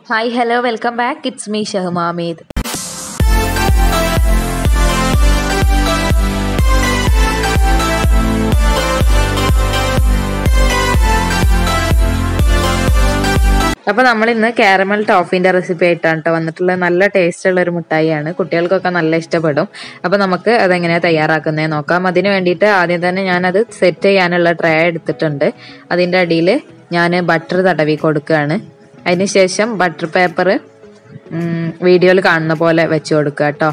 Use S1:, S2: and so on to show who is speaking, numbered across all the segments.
S1: hi hello welcome back it's me Shahmameed അപ്പോൾ നമ്മൾ ഇന്ന് കാരമൽ ടോഫിന്റെ റെസിപ്പി ആയിട്ടാണ് കേട്ടോ വന്നിട്ടുള്ളത് നല്ല ടേസ്റ്റ് ഉള്ള ഒരു മിഠായിയാണ് കുട്ടികൾക്കൊക്കെ നല്ല ഇഷ്ടപ്പെടും അപ്പോൾ നമുക്ക് അതെങ്ങനെയാണ് തയ്യാറാക്കുന്നത് നോക്കാം അതിന് വേണ്ടിയിട്ട് ആദ്യം തന്നെ ഞാനത് സെറ്റ് ചെയ്യാനുള്ള ട്രേ എടുത്തിട്ടുണ്ട് അതിൻ്റെ അടിയിൽ ഞാൻ ബട്ടർ തടവി കൊടുക്കുകയാണ് അതിനുശേഷം ബട്ടർ പേപ്പർ വീഡിയോയിൽ കാണുന്ന പോലെ വെച്ച് കൊടുക്കുക കേട്ടോ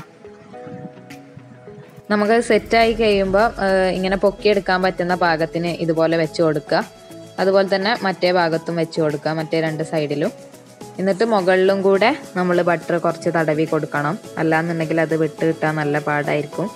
S1: നമുക്ക് സെറ്റായി കഴിയുമ്പോൾ ഇങ്ങനെ പൊക്കിയെടുക്കാൻ പറ്റുന്ന പാകത്തിന് ഇതുപോലെ വെച്ച് കൊടുക്കുക അതുപോലെ തന്നെ മറ്റേ ഭാഗത്തും വെച്ച് കൊടുക്കുക മറ്റേ രണ്ട് സൈഡിലും എന്നിട്ട് മുകളിലും കൂടെ നമ്മൾ ബട്ടർ കുറച്ച് തടവി കൊടുക്കണം അല്ലാന്നുണ്ടെങ്കിൽ അത് വിട്ട് കിട്ടാൻ നല്ല പാടായിരിക്കും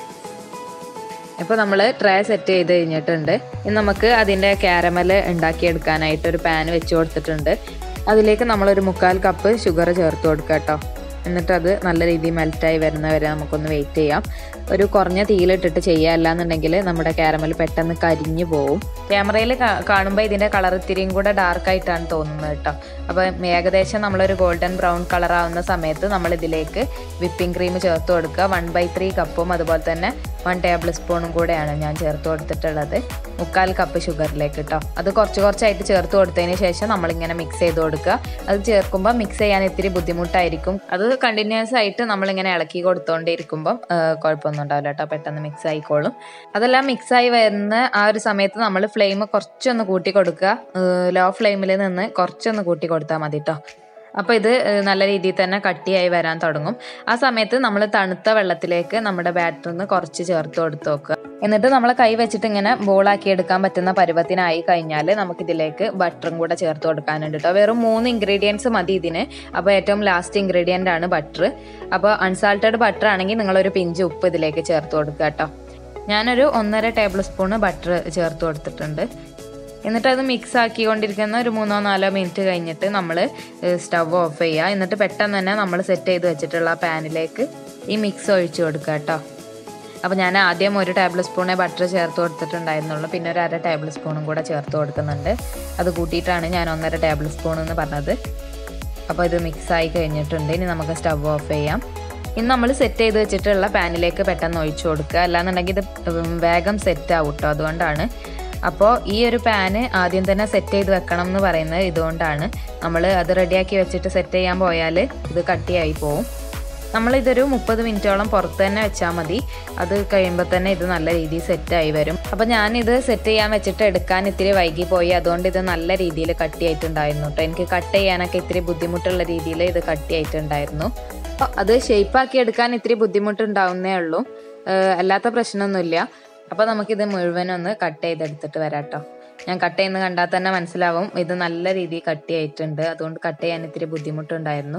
S1: ഇപ്പോൾ നമ്മൾ ട്രേ സെറ്റ് ചെയ്ത് കഴിഞ്ഞിട്ടുണ്ട് ഇനി നമുക്ക് അതിൻ്റെ ക്യാരമൽ ഉണ്ടാക്കിയെടുക്കാനായിട്ട് ഒരു പാൻ വെച്ച് കൊടുത്തിട്ടുണ്ട് അതിലേക്ക് നമ്മളൊരു മുക്കാൽ കപ്പ് ഷുഗർ ചേർത്ത് കൊടുക്കുക കേട്ടോ എന്നിട്ട് അത് നല്ല രീതിയിൽ മെൽറ്റായി വരുന്നവരെ നമുക്കൊന്ന് വെയിറ്റ് ചെയ്യാം ഒരു കുറഞ്ഞ തീയിലിട്ടിട്ട് ചെയ്യുക അല്ലാന്നുണ്ടെങ്കിൽ നമ്മുടെ കാരമൽ പെട്ടെന്ന് കരിഞ്ഞു പോവും ക്യാമറയിൽ കാണുമ്പോൾ ഇതിൻ്റെ കളർ ഇത്തിരിയും കൂടെ ഡാർക്ക് ആയിട്ടാണ് തോന്നുന്നത് കേട്ടോ അപ്പോൾ ഏകദേശം നമ്മളൊരു ഗോൾഡൻ ബ്രൗൺ കളർ ആവുന്ന സമയത്ത് നമ്മൾ ഇതിലേക്ക് വിപ്പിംഗ് ക്രീം ചേർത്ത് കൊടുക്കുക വൺ ബൈ ത്രീ കപ്പും അതുപോലെ തന്നെ വൺ ടേബിൾ സ്പൂണും കൂടെയാണ് ഞാൻ ചേർത്ത് കൊടുത്തിട്ടുള്ളത് മുക്കാൽ കപ്പ് ഷുഗറിലേക്ക് കേട്ടോ അത് കുറച്ച് കുറച്ചായിട്ട് ചേർത്ത് കൊടുത്തതിന് ശേഷം നമ്മളിങ്ങനെ മിക്സ് ചെയ്ത് കൊടുക്കുക അത് ചേർക്കുമ്പോൾ മിക്സ് ചെയ്യാൻ ഇത്തിരി ബുദ്ധിമുട്ടായിരിക്കും അത് കണ്ടിന്യൂസ് ആയിട്ട് നമ്മളിങ്ങനെ ഇളക്കി കൊടുത്തോണ്ടിരിക്കുമ്പോൾ കുഴപ്പമൊന്നും ഉണ്ടാവില്ല കേട്ടോ പെട്ടെന്ന് മിക്സ് ആയിക്കോളും അതെല്ലാം മിക്സ് ആയി വരുന്ന ആ ഒരു സമയത്ത് നമ്മൾ ഫ്ലെയിം കുറച്ചൊന്ന് കൂട്ടി കൊടുക്കുക ലോ ഫ്ലെയിമിൽ നിന്ന് കുറച്ചൊന്ന് കൂട്ടി കൊടുത്താൽ മതി കേട്ടോ അപ്പോൾ ഇത് നല്ല രീതിയിൽ തന്നെ കട്ടിയായി വരാൻ തുടങ്ങും ആ സമയത്ത് നമ്മൾ തണുത്ത വെള്ളത്തിലേക്ക് നമ്മുടെ ബാറ്ററിന്ന് കുറച്ച് ചേർത്ത് കൊടുത്ത് നോക്കുക എന്നിട്ട് നമ്മൾ കൈ വെച്ചിട്ട് ഇങ്ങനെ ബോളാക്കി എടുക്കാൻ പറ്റുന്ന പരുവത്തിനായി കഴിഞ്ഞാൽ നമുക്കിതിലേക്ക് ബട്ടറും കൂടെ ചേർത്ത് കൊടുക്കാനുണ്ട് കേട്ടോ വെറും മൂന്ന് ഇൻഗ്രീഡിയൻസ് മതി ഇതിന് അപ്പോൾ ഏറ്റവും ലാസ്റ്റ് ഇൻഗ്രീഡിയൻ്റ് ആണ് ബട്ടർ അപ്പോൾ അൺസാൾട്ടഡ് ബട്ടർ ആണെങ്കിൽ നിങ്ങളൊരു പിഞ്ച് ഉപ്പ് ഇതിലേക്ക് ചേർത്ത് കൊടുക്കുക കേട്ടോ ഞാനൊരു ഒന്നര ടേബിൾ സ്പൂണ് ബട്ടർ ചേർത്ത് കൊടുത്തിട്ടുണ്ട് എന്നിട്ട് അത് മിക്സ് ആക്കിക്കൊണ്ടിരിക്കുന്ന ഒരു മൂന്നോ നാലോ മിനിറ്റ് കഴിഞ്ഞിട്ട് നമ്മൾ സ്റ്റവ് ഓഫ് ചെയ്യുക എന്നിട്ട് പെട്ടെന്ന് തന്നെ നമ്മൾ സെറ്റ് ചെയ്ത് വെച്ചിട്ടുള്ള പാനിലേക്ക് ഈ മിക്സ് ഒഴിച്ചു കൊടുക്കുക കേട്ടോ അപ്പോൾ ഞാൻ ആദ്യം ഒരു ടേബിൾ സ്പൂണേ ബട്ടർ ചേർത്ത് കൊടുത്തിട്ടുണ്ടായിരുന്നുള്ളൂ പിന്നെ ഒരു അര ടേബിൾ സ്പൂണും കൂടെ ചേർത്ത് കൊടുക്കുന്നുണ്ട് അത് കൂട്ടിയിട്ടാണ് ഞാൻ ഒന്നര ടേബിൾ സ്പൂൺ എന്ന് പറഞ്ഞത് അപ്പോൾ ഇത് മിക്സ് ആയി കഴിഞ്ഞിട്ടുണ്ട് ഇനി നമുക്ക് സ്റ്റവ് ഓഫ് ചെയ്യാം ഇന്ന് നമ്മൾ സെറ്റ് ചെയ്ത് വെച്ചിട്ടുള്ള പാനിലേക്ക് പെട്ടെന്ന് ഒഴിച്ചു കൊടുക്കുക അല്ലാന്നുണ്ടെങ്കിൽ ഇത് വേഗം സെറ്റ് ആവും കേട്ടോ അതുകൊണ്ടാണ് അപ്പോൾ ഈ ഒരു പാന് ആദ്യം തന്നെ സെറ്റ് ചെയ്ത് വെക്കണം എന്ന് പറയുന്നത് ഇതുകൊണ്ടാണ് നമ്മൾ അത് റെഡിയാക്കി വെച്ചിട്ട് സെറ്റ് ചെയ്യാൻ പോയാൽ ഇത് കട്ടിയായി പോവും നമ്മളിതൊരു മുപ്പത് മിനിറ്റോളം പുറത്ത് തന്നെ വെച്ചാൽ മതി അത് കഴിയുമ്പോൾ തന്നെ ഇത് നല്ല രീതിയിൽ സെറ്റായി വരും അപ്പോൾ ഞാനിത് സെറ്റ് ചെയ്യാൻ വെച്ചിട്ട് എടുക്കാൻ ഇത്തിരി വൈകി പോയി അതുകൊണ്ട് ഇത് നല്ല രീതിയിൽ കട്ടിയായിട്ടുണ്ടായിരുന്നു കേട്ടോ എനിക്ക് കട്ട് ചെയ്യാനൊക്കെ ഇത്തിരി ബുദ്ധിമുട്ടുള്ള രീതിയിൽ ഇത് കട്ടിയായിട്ടുണ്ടായിരുന്നു അപ്പോൾ അത് ഷേപ്പാക്കി എടുക്കാൻ ഇത്തിരി ബുദ്ധിമുട്ടുണ്ടാവുന്നേ ഉള്ളൂ അല്ലാത്ത പ്രശ്നമൊന്നുമില്ല അപ്പോൾ നമുക്കിത് മുഴുവനൊന്ന് കട്ട് ചെയ്തെടുത്തിട്ട് വരാം കേട്ടോ ഞാൻ കട്ട് ചെയ്യുന്ന കണ്ടാൽ തന്നെ മനസ്സിലാവും ഇത് നല്ല രീതിയിൽ കട്ടിയായിട്ടുണ്ട് അതുകൊണ്ട് കട്ട് ചെയ്യാൻ ഇത്തിരി ബുദ്ധിമുട്ടുണ്ടായിരുന്നു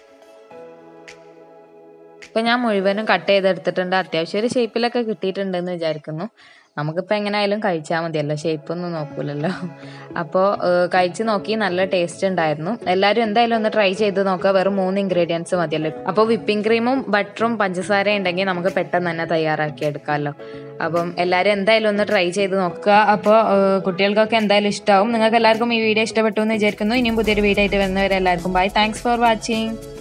S1: ഇപ്പം ഞാൻ മുഴുവനും കട്ട് ചെയ്തെടുത്തിട്ടുണ്ട് അത്യാവശ്യം ഒരു ഷേപ്പിലൊക്കെ കിട്ടിയിട്ടുണ്ടെന്ന് വിചാരിക്കുന്നു നമുക്കിപ്പോൾ എങ്ങനെയായാലും കഴിച്ചാൽ മതിയല്ലോ ഷേപ്പൊന്നും നോക്കൂലല്ലോ അപ്പോൾ കഴിച്ച് നോക്കി നല്ല ടേസ്റ്റ് ഉണ്ടായിരുന്നു എല്ലാവരും എന്തായാലും ഒന്ന് ട്രൈ ചെയ്ത് നോക്കുക വെറും മൂന്ന് ഇൻഗ്രീഡിയൻസ് മതിയല്ലോ അപ്പോൾ വിപ്പിംഗ് ക്രീമും ബട്ടറും പഞ്ചസാരയും ഉണ്ടെങ്കിൽ നമുക്ക് പെട്ടെന്ന് തന്നെ തയ്യാറാക്കി എടുക്കാമല്ലോ അപ്പം എല്ലാവരും എന്തായാലും ഒന്ന് ട്രൈ ചെയ്ത് നോക്കുക അപ്പോൾ കുട്ടികൾക്കൊക്കെ എന്തായാലും ഇഷ്ടമാവും നിങ്ങൾക്ക് എല്ലാവർക്കും ഈ വീഡിയോ ഇഷ്ടപ്പെട്ടു എന്ന് വിചാരിക്കുന്നു ഇനിയും പുതിയൊരു വീഡിയോ ആയിട്ട് വരുന്നവരെ എല്ലാവർക്കും ബൈ താങ്ക്സ് ഫോർ വാച്ചിങ്